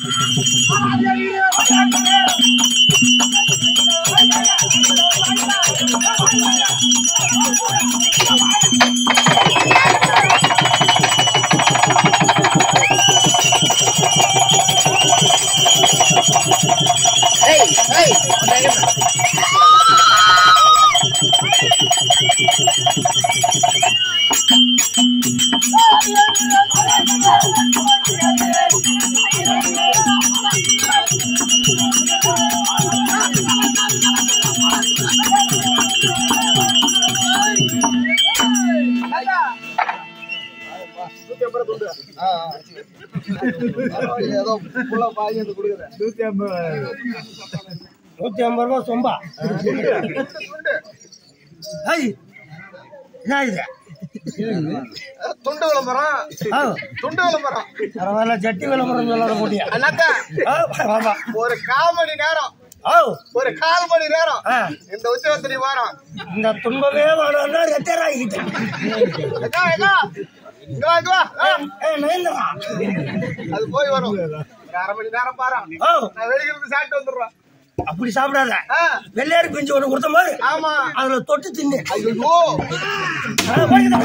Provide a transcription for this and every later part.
ஏதோ புள்ள பாய் வந்து கொடுக்குறேன் நூத்தி ஐம்பது ரூபா சொம்பா ஐ என்ன இது துண்டு விளம்பரம் ஆ, துண்டு விளம்பரம் பரவாயில்ல ஜட்டி விளம்பரம் சொல்லாத போட்டியா அண்ணாத்தா ஆ, ஆமா ஒரு கால் மணி நேரம் ஓ ஒரு கால் மணி நேரம் ஆ, இந்த உச்சவத்திரி வாரம் இந்த துன்பமே வேணாம்னா ரிட்டையர் ஆகிட்டேன் அக்கா அக்கா இங்க வா இங்க வா ஆ, ஏ நயன்தரா அது போய் வரும் ஒரு அரை மணி நேரம் பாரு ஓ நான் வெளியிருந்து சாப்பிட்டு வந்துடுறேன் அப்படி சாப்பிடாத ஆ, வெள்ளையாரி பிஞ்சு ஒன்று கொடுத்த மாதிரி ஆமா அதுல தொட்டு தின்னு ஐயோ ஆ, போய்க்கிட்டா.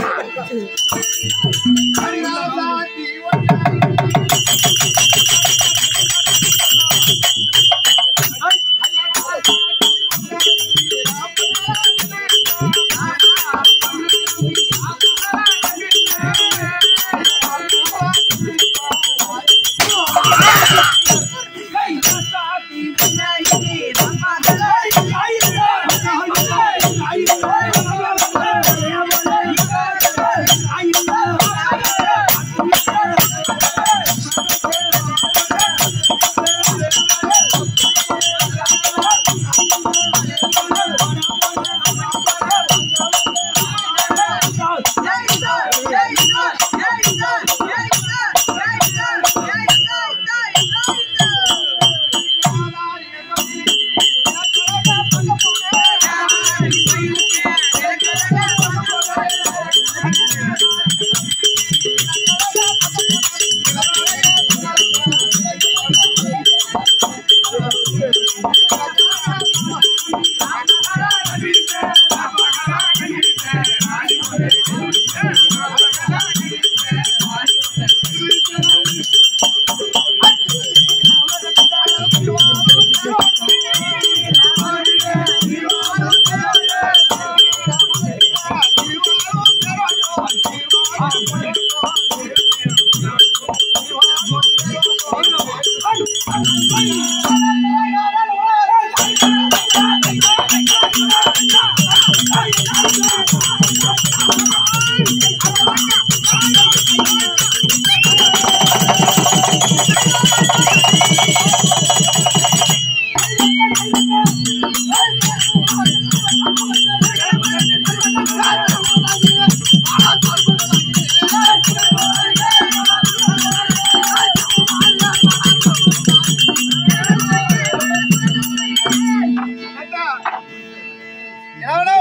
எவனோ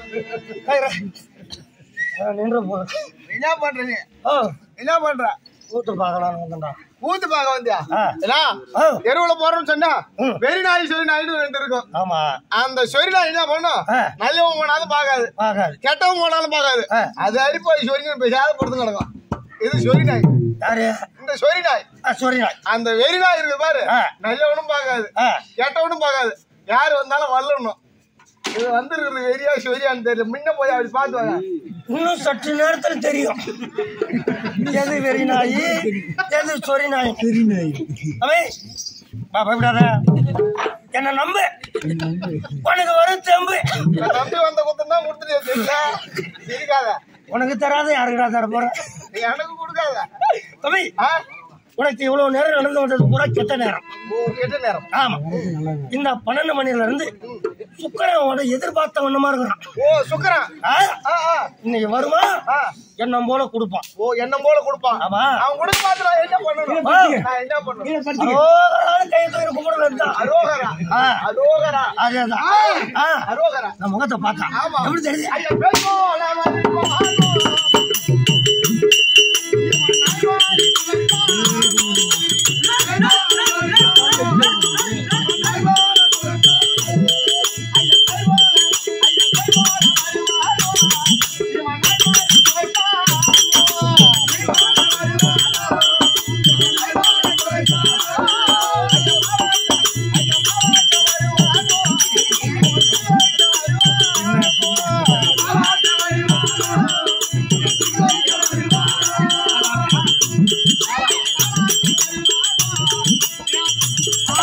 ஆ, நின்று போ என்ன பண்ற நீ ஓ என்ன பண்ற கூத்து பார்க்கலான்னு வந்தேன்டா ஊத்து பார்க்க வந்தியா ஆ. என்ன ஓ எருவுல போறோம்னு சொன்னா ம். வெறி நாய் சொறி நாய்னு ரெண்டு இருக்கும் ஆமா அந்த சொறி நாய் என்ன பண்ணும் ஆ. நல்லவன் போனாலும் பார்க்காது பார்க்காது கெட்டவன் போனாலும் பார்க்காது ஆ. அது அடிப்போய் சொரிங்க பேசாத படுத்து கிடக்கும் இது சொறி நாய் யாரு இந்த சொறி நாய் ஆ, sorry நாய் அந்த வெறி நாய் இருக்கு பாரு ஆ. நல்லவனும் பார்க்காது ஆ கெட்டவனும் பார்க்காது யாரு வந்தாலும் வரலணும் இது வந்துருக்குது வெறியா சொரியான்னு தெரியல முன்ன போய் அப்படி பார்த்து வாங்க இன்னும் சற்று நேரத்தில் தெரியும் எது வெறி நாய் எது சொறி நாய் அவை பா பயப்படாத என்ன நம்பு உனக்கு வரும் தெம்பு நான் நம்பி வந்த குத்தம் தான் கொடுத்துட்டு தெரியல இருக்காத உனக்கு தராத யாருக்கடா தர போற நீ எனக்கு கொடுக்காத தம்பி ஆ? உனக்கு இவ்வளவு நேரம் நடந்து வந்தது பூரா கெட்ட நேரம் ஓ கெட்ட நேரம் ஆமா இந்த பன்னெண்டு மணில இருந்து சுக்கரனோட எதிர்பார்த்த வண்ணமா இருக்கிறான் ஓ சுக்கரன் ஆ, ஆ ஆ இன்னைக்கு வருமா ஆ எண்ணம் போல கொடுப்பான் ஓ எண்ணம் போல கொடுப்பான் ஆமா அவன் கொடுக்க பார்த்து நான் என்ன பண்ணணும் ஆ. நான் என்ன பண்ணணும் அரோகரான கை தூக்கி கும்பிடுறது தான் அரோகரா ஆ. அரோகரா அதேதான் ஆ, அரோகரா நான் முகத்தை பார்த்தா ஆமா. எப்படி தெரியுது ஐயா பேசோ நாம Thank you.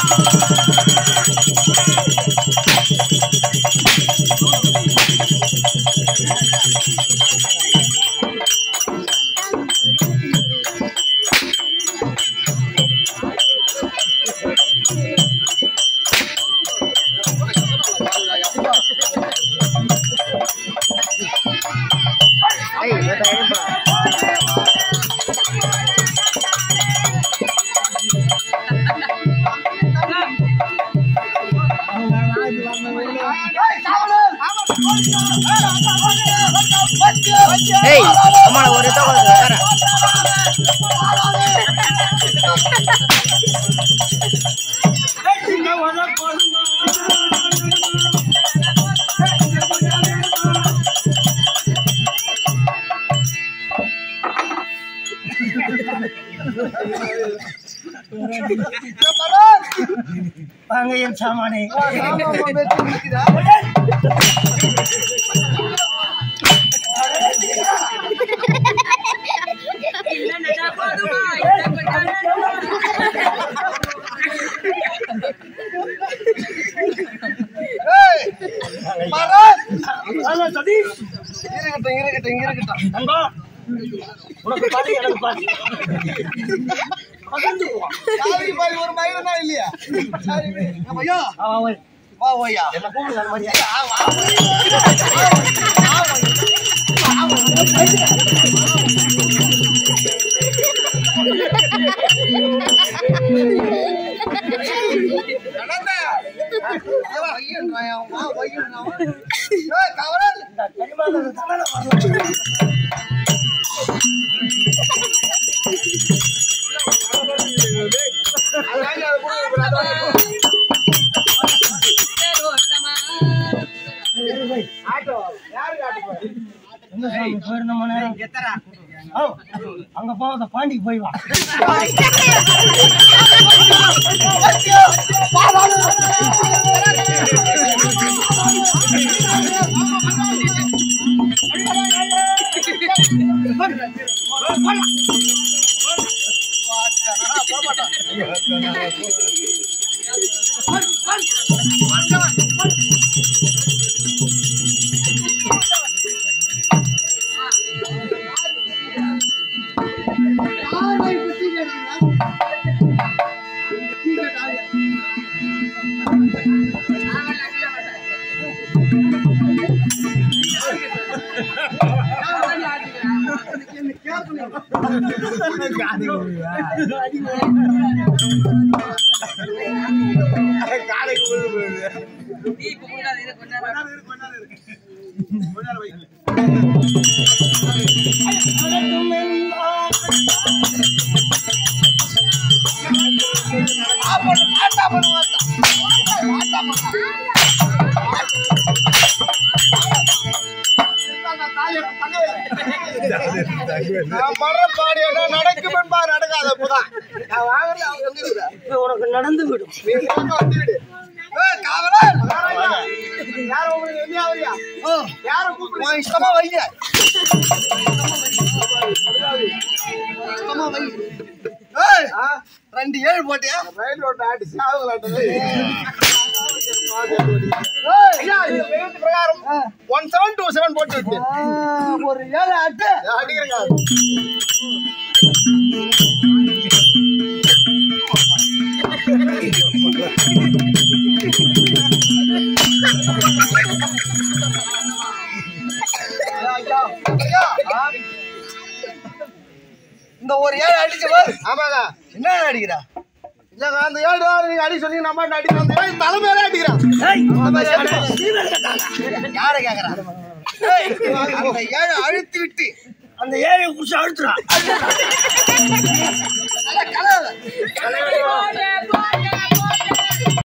ஏய் அம்மா ஒரு தோக்கம் வரேன் வாங்க என் சாமானே வாங்க சதீஷ் இருக்கட்டும் இருக்கட்டும் இருக்கட்டும் நண்பா உனக்கு பாதி எனக்கு பாதி பகிர்ந்து போவான் சாமி பாரு ஒரு மயிரம் தான் இல்லையா சாமி, ஐயா அவன் அவன் வா ஓய்யா என்ன கூப்பிடுங்க அந்த மாதிரியா இந்த கரிமாதம் தானே வரணும் எங்க சாமி போயிருந்தோம் நேரம் ஆ, அங்க போகாத பாண்டிக்கு போய் வா நான் படுற பாடு என்ன நடக்குமென்பா நடக்காத அப்பதான் நான் வாங்குறது அவங்க எங்க இருக்கிற இது உனக்கு நடந்து விடும் நீ எங்க வந்து விடு ஏய், காவலன்! யார் உங்களுக்கு என்ன ஆவறியா? யார கூப்பிடுறீங்க? இஷ்டமா வைங்க. இஷ்டமா வை. ஏய், ரெண்டு ஏழு போட்டியா ரயில் ரோட்டை ஆட்டி சாவுங்களாட்டது. ஏய், ஐயா, இது வேகத்து பிரகாரம் ஒன் செவன் டூ செவன் போட்டு விட்டு ஒரு ஏழு ஆட்டு அடிக்கிறேங்க இந்த ஒரு ஏழு அடிச்சு பாரு ஆமாங்க என்ன அடிக்கிறா இல்லங்க அந்த ஏழு தான் நீங்க அடி சொல்லி நம்ம அடிக்கிறோம் அந்த ஏழு தலைமையில அடிக்கிறான் ஏய், ஆமா, ஏய், ஏய். சீவல் கட்டாளா? யார கேக்குறா அந்த ஏழு அழுத்தி விட்டு அந்த ஏழை புடிச்சு அழுத்துறான் கலவை